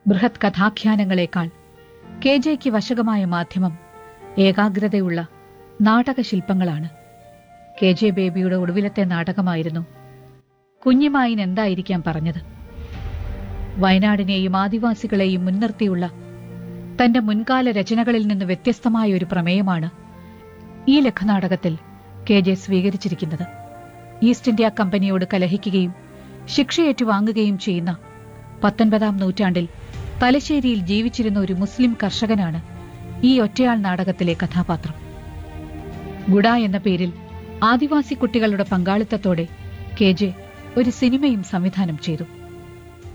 ബൃഹത് കഥാഖ്യാനങ്ങളെക്കാൾ കെ ജെക്ക് വശകമായ മാധ്യമം ഏകാഗ്രതയുള്ള നാടകശില്പങ്ങളാണ് K J ബേബിയുടെ ഒടുവിലത്തെ നാടകമായിരുന്നു കുഞ്ഞിമായിൻ എന്തായിരിക്കാം പറഞ്ഞത് വയനാടിനെയും ആദിവാസികളെയും മുൻനിർത്തിയുള്ള തന്റെ മുൻകാല രചനകളിൽ നിന്ന് വ്യത്യസ്തമായ ഒരു പ്രമേയമാണ് ഈ ലഘുനാടകത്തിൽ കെ ജെ സ്വീകരിച്ചിരിക്കുന്നത് ഈസ്റ്റ് ഇന്ത്യ കമ്പനിയോട് കലഹിക്കുകയും ശിക്ഷയേറ്റുവാങ്ങുകയും ചെയ്യുന്ന പത്തൊൻപതാം നൂറ്റാണ്ടിൽ തലശ്ശേരിയിൽ ജീവിച്ചിരുന്ന ഒരു മുസ്ലിം കർഷകനാണ് ഈ ഒറ്റയാൾ നാടകത്തിലെ കഥാപാത്രം ഗുഡ എന്ന പേരിൽ ആദിവാസി കുട്ടികളുടെ പങ്കാളിത്തത്തോടെ കെ ജെ ഒരു സിനിമയും സംവിധാനം ചെയ്തു